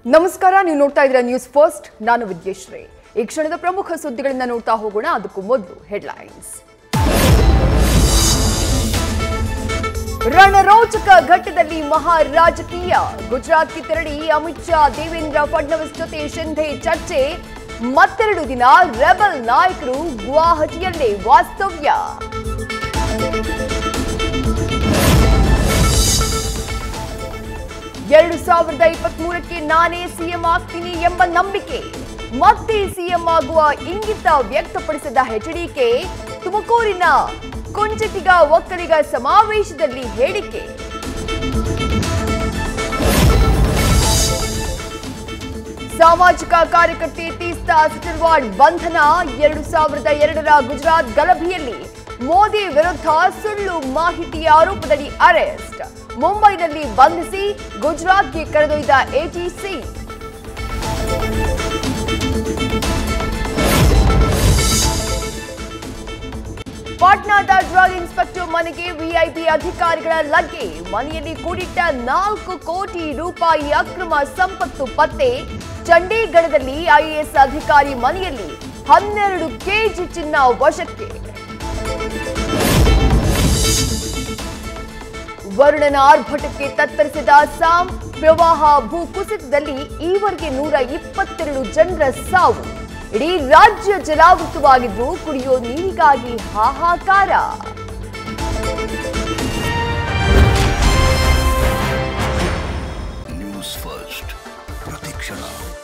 ನಮಸ್ಕಾರ ನೀವು ನೋಡ್ತಾ ಇದ್ದೀರಾ ನ್ಯೂಸ್ ಫಸ್ಟ್ ನಾನು ವಿದ್ಯಶ್ರೀ ಈ ಕ್ಷಣದ ಪ್ರಮುಖ ಸುದ್ದಿಗಳನ್ನ ನೋಡ್ತಾ ಹೋಗೋಣ ಅದಕ್ಕೂ ಮೊದಲು ಹೆಡ್ಲೈನ್ಸ್ ರಣರೋಚಕ ಘಟ್ಟದಲ್ಲಿ ಮಹಾ ರಾಜಕೀಯ ಗುಜರಾತ್ಗೆ ತೆರಳಿ ಅಮಿತ್ ಶಾ ದೇವೇಂದ್ರ ಫಡ್ನವೀಸ್ ಜೊತೆ ಶಿಂಧೆ ಚರ್ಚೆ ಮತ್ತೆರಡು ದಿನ ರೆಬಲ್ ನಾಯಕರು ಗುವಾಹಟಿಯಲ್ಲೇ ವಾಸ್ತವ್ಯ ಎರಡು ಸಾವಿರದ ಇಪ್ಪತ್ತ್ ಮೂರಕ್ಕೆ ನಾನೇ ಸಿಎಂ ಆಗ್ತೀನಿ ಎಂಬ ನಂಬಿಕೆ ಮತ್ತೆ ಸಿಎಂ ಆಗುವ ಇಂಗಿತ ವ್ಯಕ್ತಪಡಿಸಿದ ಎಚ್ಡಿಕೆ ತುಮಕೂರಿನ ಕುಂಚಟಿಗ ಒಕ್ಕಲಿಗ ಸಮಾವೇಶದಲ್ಲಿ ಹೇಳಿಕೆ ಸಾಮಾಜಿಕ ಕಾರ್ಯಕರ್ತೆ ತೀಸ್ತಾ ಸಿಟರ್ವಾಡ್ ಬಂಧನ ಎರಡು ಸಾವಿರದ ಎರಡರ ಗುಜರಾತ್ ಗಲಭೆಯಲ್ಲಿ ಮೋದಿ ವಿರುದ್ಧ ಸುಳ್ಳು ಮಾಹಿತಿ ಆರೋಪದಡಿ ಅರೆಸ್ಟ್ ಮುಂಬೈನಲ್ಲಿ ಬಂಧಿಸಿ ಗುಜರಾತ್ಗೆ ಕರೆದೊಯ್ದ ಎಟಿಸಿ ಪಾಟ್ನಾದ ಡ್ರಗ್ ಇನ್ಸ್ಪೆಕ್ಟರ್ ಮನೆಗೆ ವಿಐಪಿ ಅಧಿಕಾರಿಗಳ ಲಗ್ಗೆ ಮನೆಯಲ್ಲಿ ಕೂಡಿಟ್ಟ ನಾಲ್ಕು ಕೋಟಿ ರೂಪಾಯಿ ಅಕ್ರಮ ಸಂಪತ್ತು ಪತ್ತೆ ಚಂಡೀಗಢದಲ್ಲಿ ಐಎಎಸ್ ಅಧಿಕಾರಿ ಮನೆಯಲ್ಲಿ ಹನ್ನೆರಡು ಕೆಜಿ ಚಿನ್ನ ವಶಕ್ಕೆ ವರುಣನ ಆರ್ಭಟಕ್ಕೆ ತತ್ತರಿಸಿದ ಅಸ್ಸಾಂ ಪ್ರವಾಹ ಭೂಕುಸಿತದಲ್ಲಿ ಈವರೆಗೆ ನೂರ ಇಪ್ಪತ್ತೆರಡು ಜನರ ಸಾವು ಇಡೀ ರಾಜ್ಯ ಜಲಾವೃತವಾಗಿದ್ದು ಕುಡಿಯೋ ನೀರಿಗಾಗಿ ಹಾಹಾಕಾರ ನ್ಯೂಸ್ ಫಸ್ಟ್ ಪ್ರತಿಕ್ಷಣ